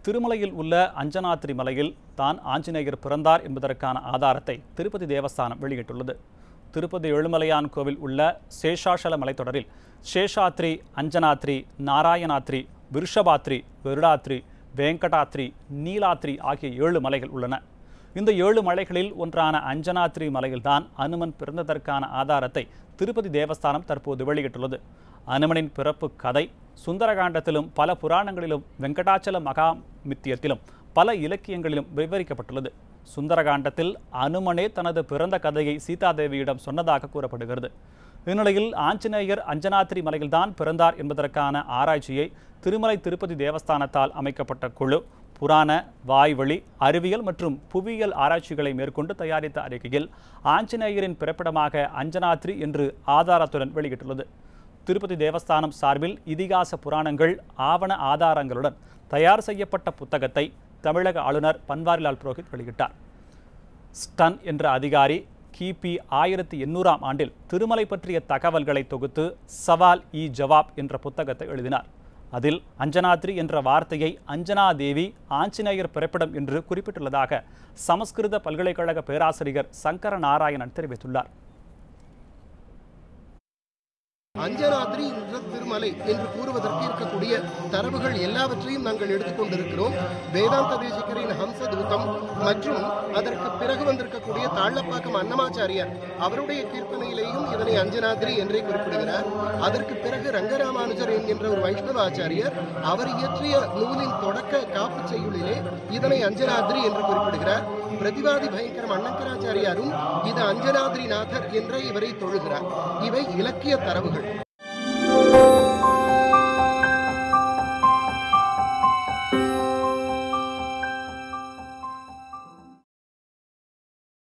திருமலையில் உள்ள அஞ்சனாத்திரி மலையில் தான் ஆஞ்சநேயர் பிறந்தார் என்பதற்கான ஆதாரத்தை திருப்பதி தேவஸ்தானம் வெளியிட்டுள்ளது திருப்பதி ஏழுமலையான் கோவில் உள்ள சேஷாசல மலைத்தொடரில் சேஷாத்ரி அஞ்சனாத்ரி நாராயணாத்ரி விருஷபாத்ரி கருடாத்ரி வேங்கடாத்ரி நீலாத்ரி ஆகிய ஏழு மலைகள் உள்ளன இந்த ஏழு மலைகளில் ஒன்றான அஞ்சனாத்ரி மலையில்தான் அனுமன் பிறந்ததற்கான ஆதாரத்தை திருப்பதி தேவஸ்தானம் தற்போது வெளியிட்டுள்ளது அனுமனின் பிறப்பு கதை சுந்தரகாண்டத்திலும் பல புராணங்களிலும் வெங்கடாச்சல மகாமித்தியத்திலும் பல இலக்கியங்களிலும் விவரிக்கப்பட்டுள்ளது சுந்தரகாண்டத்தில் அனுமனே தனது பிறந்த கதையை சீதாதேவியிடம் சொன்னதாக கூறப்படுகிறது இந்நிலையில் ஆஞ்சநேயர் அஞ்சனாத்திரி மலையில்தான் பிறந்தார் என்பதற்கான ஆராய்ச்சியை திருமலை திருப்பதி தேவஸ்தானத்தால் அமைக்கப்பட்ட குழு புராண வாய்வழி அறிவியல் மற்றும் புவியியல் ஆராய்ச்சிகளை மேற்கொண்டு தயாரித்த அறிக்கையில் ஆஞ்சநேயரின் பிறப்பிடமாக அஞ்சனாத்ரி என்று ஆதாரத்துடன் வெளியிட்டுள்ளது திருப்பதி தேவஸ்தானம் சார்பில் இதிகாச புராணங்கள் ஆவண ஆதாரங்களுடன் தயார் செய்யப்பட்ட புத்தகத்தை தமிழக ஆளுநர் பன்வாரிலால் புரோஹித் வெளியிட்டார் ஸ்டன் என்ற அதிகாரி கிபி ஆயிரத்தி எண்ணூறாம் ஆண்டில் திருமலை பற்றிய தகவல்களை தொகுத்து சவால் இ ஜவாப் என்ற புத்தகத்தை எழுதினார் அதில் அஞ்சனாத்ரி என்ற வார்த்தையை அஞ்சனா தேவி ஆஞ்சநேயர் பிறப்பிடம் என்று குறிப்பிட்டுள்ளதாக சமஸ்கிருத பல்கலைக்கழக பேராசிரியர் சங்கர நாராயணன் தெரிவித்துள்ளார் அஞ்சனாத்ரி என்ற திருமலை என்று கூறுவதற்கு இருக்கக்கூடிய தரவுகள் எல்லாவற்றையும் நாங்கள் எடுத்துக்கொண்டிருக்கிறோம் வேதாந்த தேசிகரின் ஹம்சதூதம் மற்றும் அதற்கு பிறகு வந்திருக்கக்கூடிய தாழப்பாக்கம் அன்னமாச்சாரியார் அவருடைய கீர்த்தனையிலேயும் இதனை அஞ்சனாத்ரி என்றே குறிப்பிடுகிறார் அதற்கு பிறகு ரங்கராமானுஜர் என்கின்ற ஒரு வைஷ்ணவ ஆச்சாரியர் அவர் இயற்றிய நூலின் தொடக்க காப்பு செய்யுளிலே இதனை அஞ்சனாத்ரி என்று குறிப்பிடுகிறார் பிரதிவாதி பயங்கரம் அண்ணங்கராச்சாரியாரும் இது அஞ்சனாத்ரிநாதர் என்ற இவரை தொழுகிறார் இவை இலக்கிய தரவுகள்